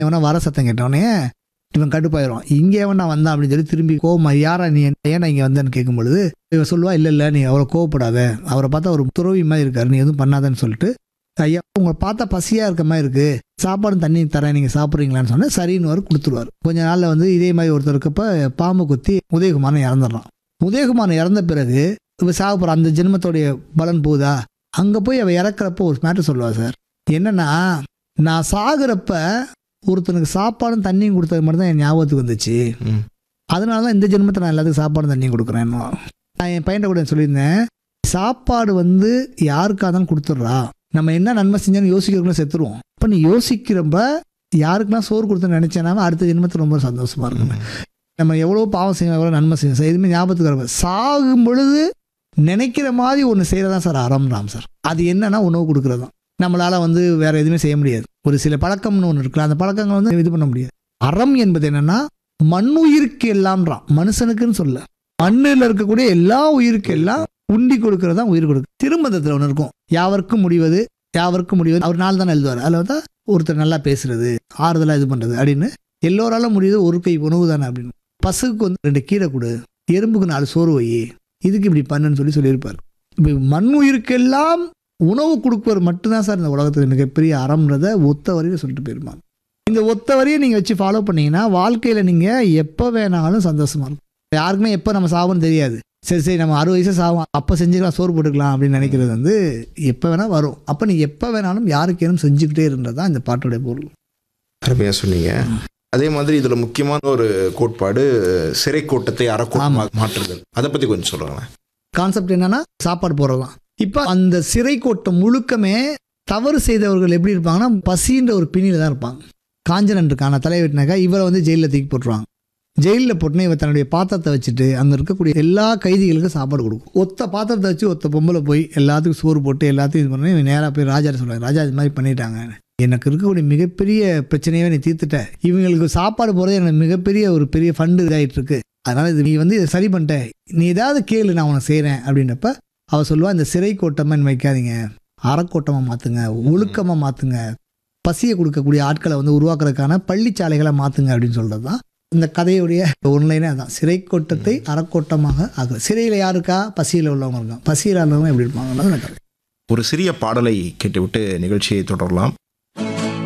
எவனா வர சத்தம் கேட்டவனே இவன் கடுப்பாயிரும் இங்கே எவன் நான் வந்தான் அப்படின்னு சொல்லி திரும்பி கோவமா யாரா நீ என்ன- ஏன்டா இங்கே வந்தேன்னு கேட்கும் பொழுது இவன் சொல்லுவா இல்லை இல்லை நீ அவரை கோவப்படாத அவரை பார்த்தா ஒரு துறவி மாதிரி இருக்காரு நீ எதுவும் பண்ணாதன்னு சொல்லிட்டு ஐயா உங்களை பார்த்தா பசியாக இருக்க மாதிரி இருக்கு சாப்பாடு தண்ணி தரேன் நீங்கள் சாப்பிட்றீங்களான்னு சொன்னால் சரின்னு வர கொடுத்துருவார் கொஞ்ச நாளில் வந்து இதே மாதிரி ஒருத்தர் இருக்கப்ப பாம்பு குத்தி உதயகுமாரன் இறந்துடுறான் உதயகுமாரன் இறந்த பிறகு இப்போ சாக போகிற அந்த ஜென்மத்தோடைய பலன் போகுதா அங்கே போய் அவ இறக்குறப்ப ஒரு மேட்டர் சொல்லுவா சார் என்னன்னா நான் சாகுறப்ப ஒருத்தனுக்கு சாப்பாடும் தண்ணியும் கொடுத்தது மட்டும் தான் என் ஞாபகத்துக்கு வந்துச்சு ம். அதனால தான் இந்த ஜென்மத்தை நான் எல்லாத்துக்கும் சாப்பாடும் தண்ணியும் கொடுக்குறேன் நான் என் பையன்கிட்ட கூட சொல்லியிருந்தேன் சாப்பாடு வந்து யாருக்காக தான் கொடுத்துட்றா நம்ம என்ன நன்மை செஞ்சாலும் யோசிக்கிறவங்களும் செத்துருவோம் இப்போ நீ யோசிக்கிறப்ப யாருக்கெல்லாம் சோறு கொடுத்து நினைச்சேனா அடுத்த ஜென்மத்தில் ரொம்ப சந்தோஷமா இருக்கும் நம்ம எவ்வளோ பாவம் செய்யணும் எவ்வளோ நன்மை செய்யணும் சார் எதுவுமே ஞாபகத்துக்கு வரப்ப சாகும் பொழுது நினைக்கிற மாதிரி ஒன்று செய்கிறதா சார் அறம்லாம் சார் அது என்னன்னா உணவு கொடுக்குறது தான் நம்மளால வந்து வேற எதுவுமே செய்ய முடியாது ஒரு சில பழக்கம்னு ஒன்று இருக்குல்ல அந்த பழக்கங்கள் வந்து இது பண்ண முடியாது அறம் என்பது என்னன்னா மண்ணுயிருக்கு எல்லாம்ன்றான் மனுஷனுக்குன்னு சொல்ல மண்ணில் இருக்கக்கூடிய எல்லா உயிருக்கு எல்லாம் உண்டி கொடுக்கறது தான் உயிர் கொடுக்கு திருமந்தத்தில் ஒன்று இருக்கும் யாவருக்கும் முடிவது யாவருக்கும் முடிவது அவர் நாள் தானே எழுதுவார் அதில் வந்து ஒருத்தர் நல்லா பேசுறது ஆறுதலாக இது பண்ணுறது அப்படின்னு எல்லோராலும் முடியுது ஒரு கை உணவு தானே அப்படின்னு பசுக்கு வந்து ரெண்டு கீரை கொடு எறும்புக்கு நாலு சோறு வை இதுக்கு இப்படி பண்ணுன்னு சொல்லி சொல்லியிருப்பார் இப்போ மண் உயிருக்கெல்லாம் உணவு கொடுப்பவர் மட்டும்தான் சார் இந்த உலகத்தில் மிகப்பெரிய அறம்ன்றதை ஒத்த வரையில் சொல்லிட்டு போயிருப்பாங்க இந்த ஒத்த வரையை நீங்கள் வச்சு ஃபாலோ பண்ணீங்கன்னா வாழ்க்கையில் நீங்கள் எப்போ வேணாலும் சந்தோஷமா இருக்கும் யாருக்குமே எப்போ நம்ம சாவோன்னு தெரியாது சரி சரி நம்ம அறுபது வயசு சாவோம் அப்போ செஞ்சுக்கலாம் சோறு போட்டுக்கலாம் அப்படின்னு நினைக்கிறது வந்து எப்போ வேணால் வரும் அப்போ நீ எப்போ வேணாலும் யாருக்கேனும் செஞ்சுக்கிட்டே இருந்தது தான் இந்த பாட்டுடைய பொருள் அருமையாக சொன்னீங்க அதே மாதிரி இதுல முக்கியமான ஒரு கோட்பாடு சிறை கோட்டத்தை அறக்கோட்டமாக மாற்றுதல் அதை பத்தி கொஞ்சம் சொல்லுங்களேன் கான்செப்ட் என்னன்னா சாப்பாடு போடுறதுதான் இப்போ அந்த சிறை கோட்டம் முழுக்கமே தவறு செய்தவர்கள் எப்படி இருப்பாங்கன்னா பசின்ற ஒரு பிணியில தான் இருப்பாங்க காஞ்சனன் இருக்கான தலை வெட்டினாக்கா இவரை வந்து ஜெயிலில் தூக்கி போட்டுருவாங்க ஜெயிலில் போட்டுனே இவர் தன்னுடைய பாத்திரத்தை வச்சுட்டு அங்கே இருக்கக்கூடிய எல்லா கைதிகளுக்கும் சாப்பாடு கொடுக்கும் ஒத்த பாத்திரத்தை வச்சு ஒத்த பொம்பளை போய் எல்லாத்துக்கும் சோறு போட்டு எல்லாத்தையும் இது பண்ணி நேராக போய் ராஜா சொல்லுவாங்க ராஜா இது மாதிரி பண்ணிட்டாங்க எனக்கு இருக்கக்கூடிய மிகப்பெரிய பிரச்சனையவே நீ தீர்த்துட்ட இவங்களுக்கு சாப்பாடு போகிறது எனக்கு மிகப்பெரிய ஒரு பெரிய ஃபண்டு இதாகிட்டு இருக்கு அதனால இது நீ வந்து இதை சரி பண்ணிட்ட நீ ஏதாவது கேளு நான் உனக்கு செய்கிறேன் அப்படின்றப்ப அவ சொல்லுவா இந்த சிறை கோட்டமாக வைக்காதீங்க அறக்கோட்டமாக மாற்றுங்க ஒழுக்கமாக மாற்றுங்க பசியை கொடுக்கக்கூடிய ஆட்களை வந்து உருவாக்குறதுக்கான பள்ளிச்சாலைகளை மாற்றுங்க அப்படின்னு சொல்கிறது தான் இந்த கதையுடைய ஒன்லைனே அதான் சிறை கோட்டத்தை அறக்கோட்டமாக ஆகு சிறையில் யாருக்கா பசியில் உள்ளவங்க இருக்காங்க பசியில் உள்ளவங்க எப்படி இருப்பாங்கன்றது நான் கதை ஒரு சிறிய பாடலை கேட்டுவிட்டு நிகழ்ச்சியை தொடரலாம்